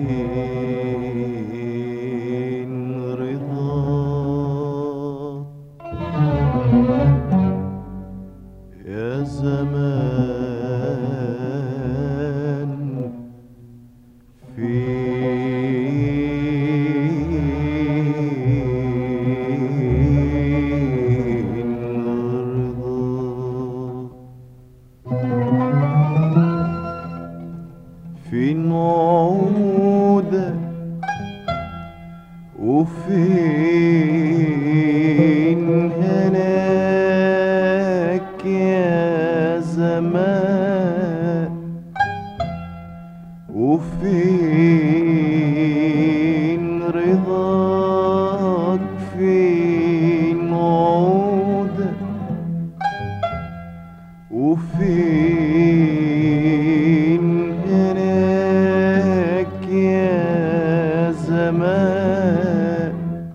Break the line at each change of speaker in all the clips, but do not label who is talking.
رضاك يا زمان فين رضاك فين وعودك وفين هناك يا زمان وفين رضاك فين وعودك وفين هناك يا زمان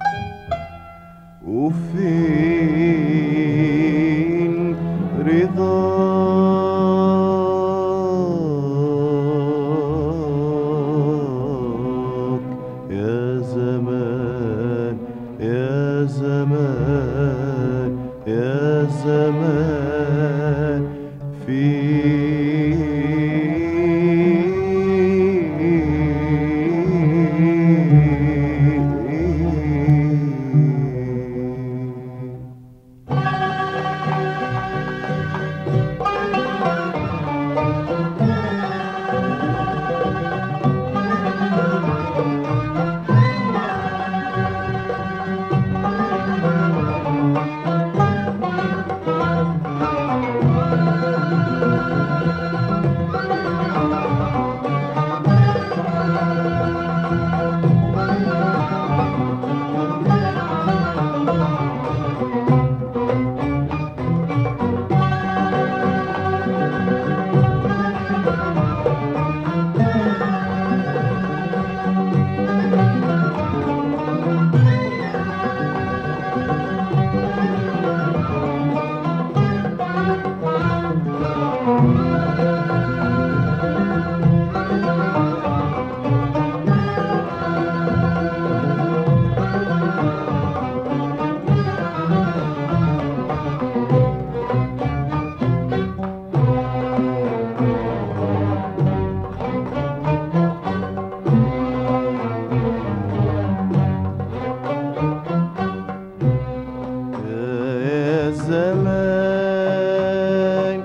وفين رضاك يا زمان يا زمان يا زمان في يا زمان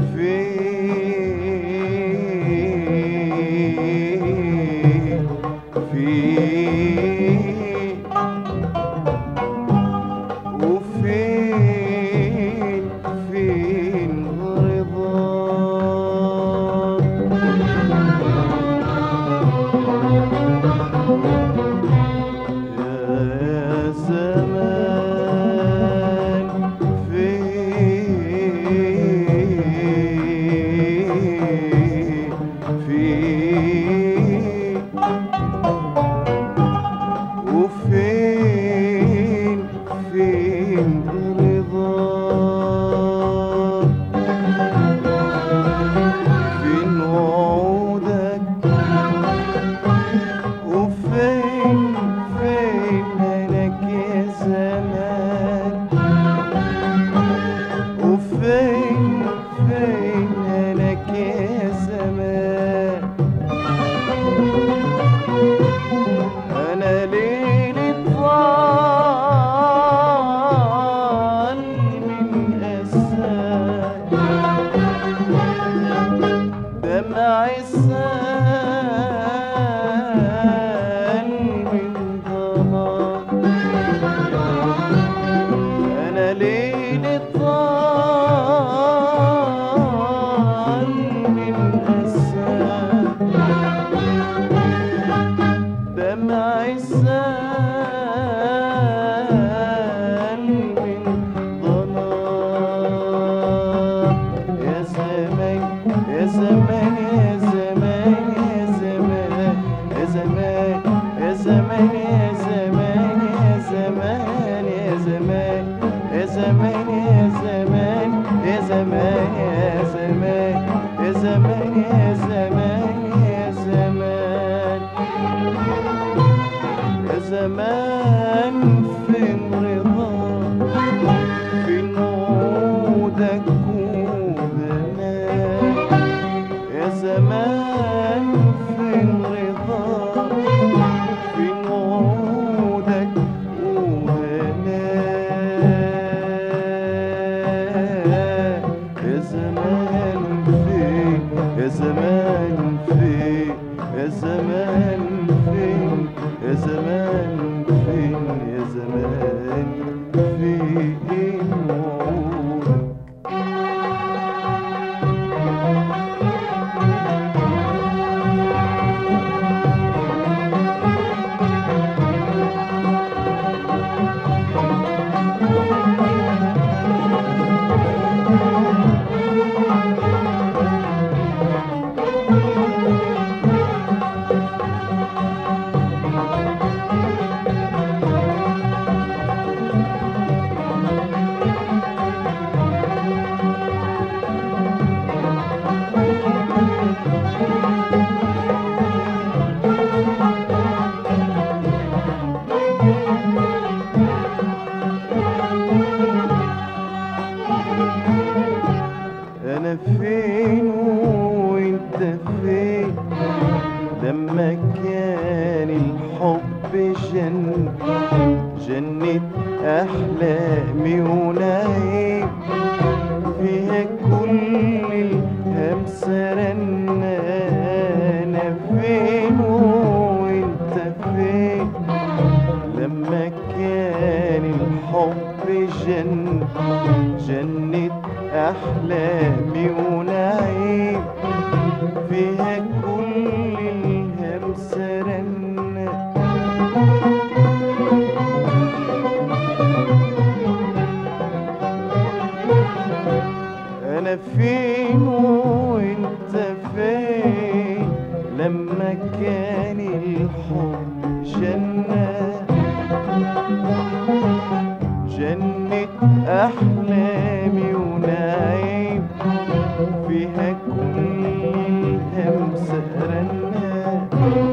في في وفين فين رضاك يا زمان في في زمان فين رضاك فين عودك وهناك يا زمان فين رضاك فين عودك وهناك يا زمان فين يا زمان فين يا زمان فين يا زمان فين يا زمان فين وعودك انا فين وانت فين لما كان الحب جن جنة احلامي ونعيم فيها كل الهمس رنة انا فين وانت فين لما كان الحب جن جنة أحلامي ونعيم فيها كل الهمس رنة أنا فين وأنت فين لما كان الحب جنة جنة أحلامي ونعيم فيها كل همس رنة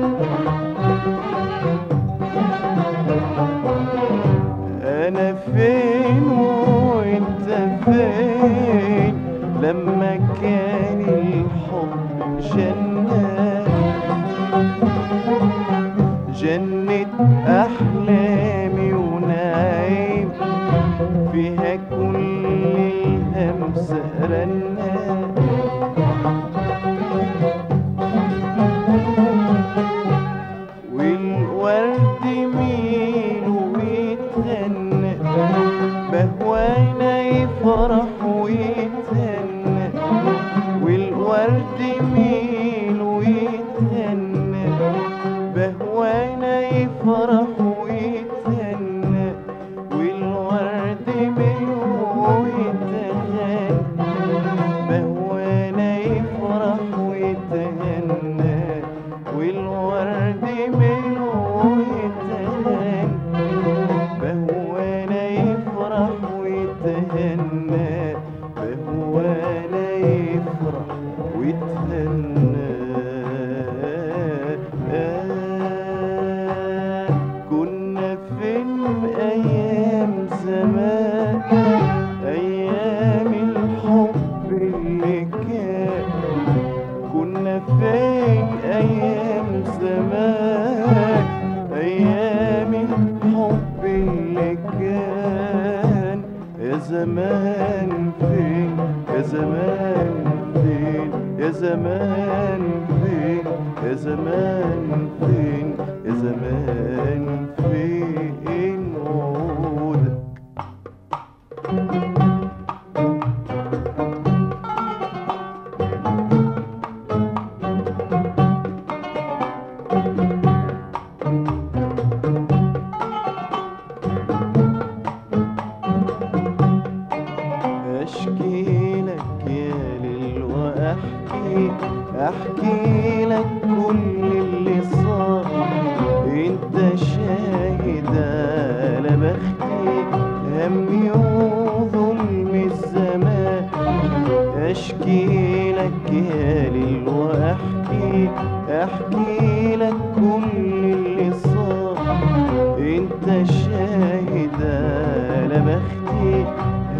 أنا فين وأنت فين لما كان الحب جنة جنة أحلامي ونعيم فيها كل همس رنة والورد ميل ويتهنى بهوانا يفرح ويتهنى والورد ميل ويتهنى بهوانا يفرح ويتهنى والورد ميل ويتهنى بهوانا يفرح ويتهنى والورد ميل ويتهنى بهوانا يفرح ويتهنى بهوانا يفرح ويتهنى آه كنا فين أيام زمان أيام الحب اللي كان كنا فين أيام زمان أيام الحب اللي كان يا زمان فين يا زمان فين يا زمان فين يا زمان فين يا زمان فين وعودك اشكي لك يا ليل واحكي احكي لك كل اللي صار انت شاهد على بختي همي وظلم الزمان اشكي لك يا ليل واحكي احكي لك كل اللي صار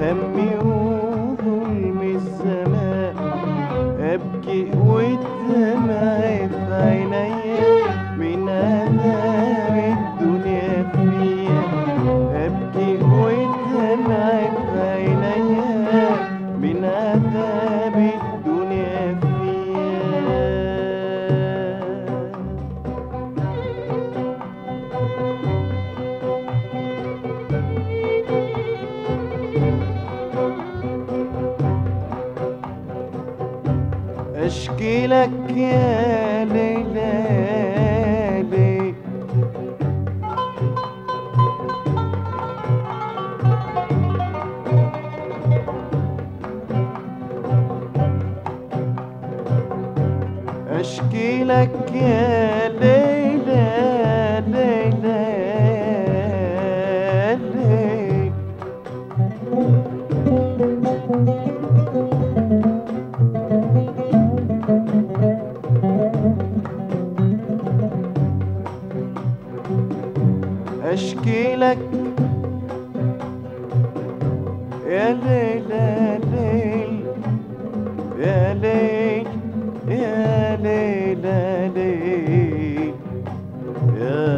همي وظلم الزمان أبكي والدمع في عينيا من عذاب الدنيا فيا أبكي والدمع في عينيا من عذاب الدنيا فيا اشكي لك يا ليلى اشكي لك يا ليلى ليلى ليلى اشكي لك يا ليلى ليل يا ليل يا ليلى ليل يا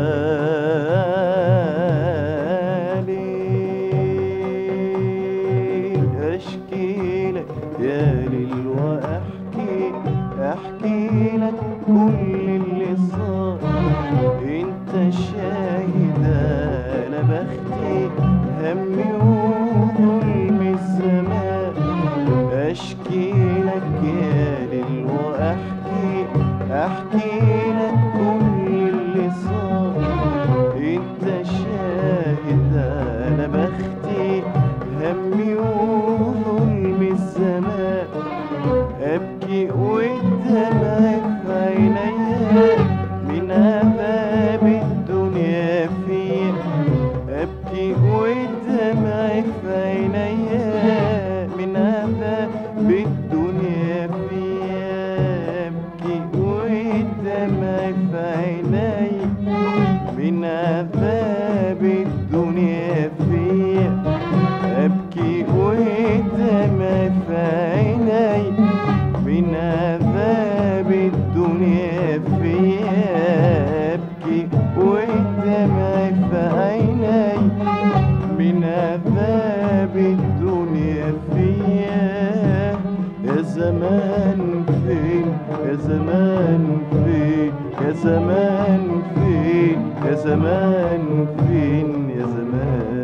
ليل اشكي لك يا ليل واحكي احكي لك كل اللي صار انت شاهد انا بختي همي وظلم الزمان اشكي لك يا ليل واحكي احكي لك كل اللي صار انت شاهد انا بختي همي وظلم الزمان ابكي والدمع في عينيا من عذاب الدنيا فيا ابكي والدمع في عينيا من عذاب الدنيا فيا ابكي والدمع في عينيا من عذاب الدنيا فيا ابكي والدمع في عيني من عذاب الدنيا فيا ابكي والدمع في عيني من عذاب الدنيا فيا يا زمان فين يا زمان فين يا زمان فين يا زمان فين يا زمان